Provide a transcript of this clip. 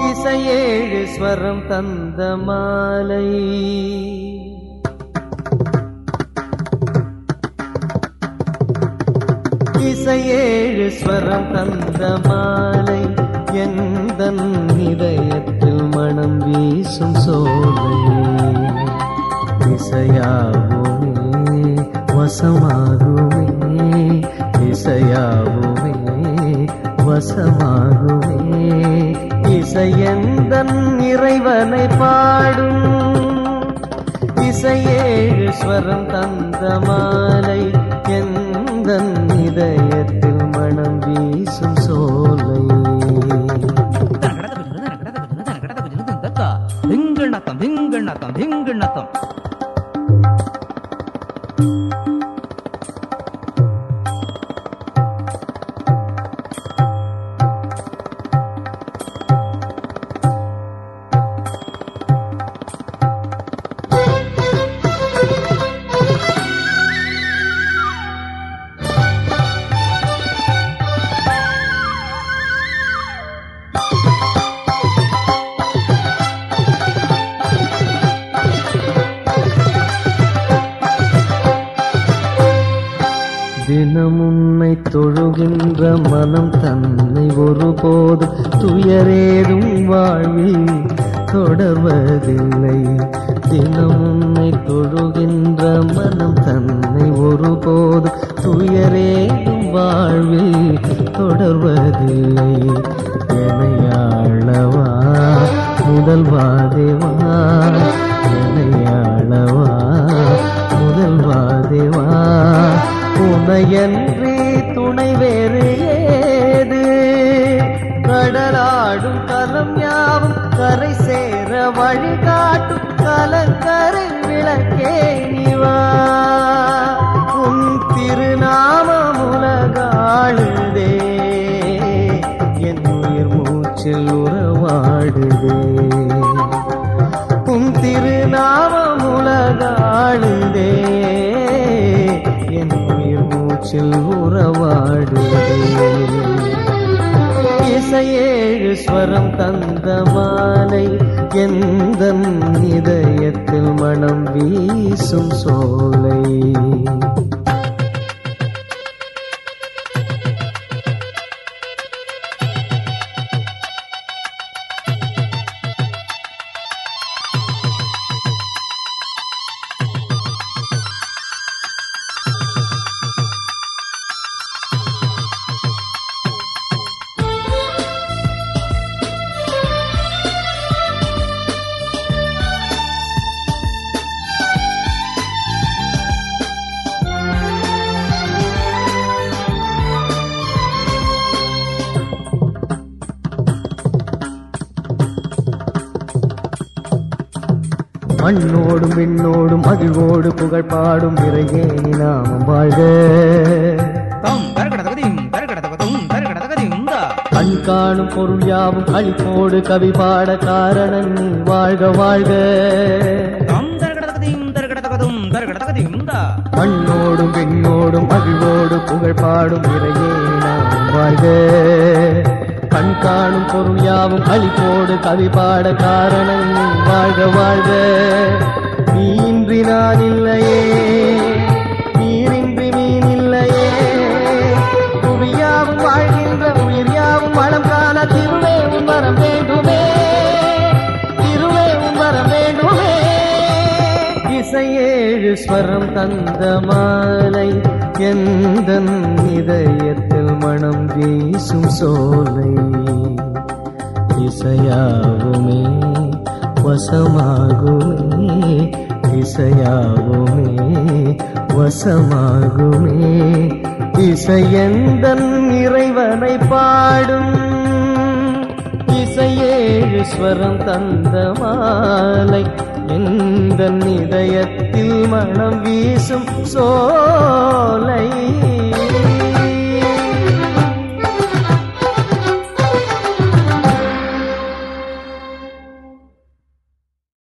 இசையேழு ஸ்வரம் தந்த மாலை இசையேழு ஸ்வரம் தந்த மாலை எந்த இதயத்தில் மனம் வீசும் சோலை இசையாகுமே வசமாகுமே இசையாகுமே வசமாகுமே இசையந்தன் இறைவனை பாடும் இசையேழு ஸ்வரம் தந்த மாலை எந்த இதயத்தில் மனம் வீசும் சோலை திங்கண்ணத்தம் திங்கண்ணத்தம் திங்கண்ணத்தம் தினம் உன்னை தொழுகின்ற மனம் தன்னை ஒருபோது துயரேதும் வாழ்வில் தொடர்வதில்லை தினம் உன்னை தொழுகின்ற மனம் தன்னை ஒருபோது துயரேதும் வாழ்வில் தொடர்வதில்லை எனையாளவா முதல்வா தேவா எனையாளவா முதல்வா தேவா உனையன்றி துணை வேறு ஏது கடலாடும் கலம் யாவும் கரை சேர வழிகாட்டும் கலங்கரை விளக்கே நிவா உன் திருநாமம் உலகாளுதே என் உயிர் மூச்சில் உறவாடுதே உன் திருநாமம் உலகாளுதே என் உயிர் மூச்சில் உறவாடுதே இசையேழு ஸ்வரம் தந்த மாலை எந்த இதயத்தில் மனம் வீசும் சோலை மண்ணோடும் விண்ணோடும் மகிழ்வோடு புகழ் பாடும் இறையே நாமம் வாழ்க தம் தரகடதகதிம் தரகடதகதும் தரகடதகதிம் தா கண் காணும் பொருள் யாவும் அழிப்போடு கவி பாட காரணன் நீ வாழ்க வாழ்க தம் தரகடதகதிம் தரகடதகதும் தரகடதகதிம் தா மண்ணோடும் விண்ணோடும் மகிழ்வோடு புகழ் பாடும் இறையே நாமம் வாழ்க கண் காணும் பொருள் யாவும் அழிப்போடு கவி பாட காரணம் நீ வாழ்க வாழ்க நீன்றி நான் இல்லையே நீரின்றி மீன் இல்லையே புவியாவும் வாழ்கின்ற உயிர் யாவும் வளம் காண திருவே உன் வரம் வேண்டுமே திருவே உன் வரம் வேண்டுமே இசையேழு ஸ்வரம் தந்த மாலை எந்த இதயத்தில் மனம் வீசும் சோலை இசையாவுமே வசமாகுமே இசையாவுமே வசமாகுமே இசையந்தன் இறைவனை பாடும் இசையேழு ஸ்வரம் தந்த மாலை எந்த இதயத்தில் மனம் வீசும் சோலை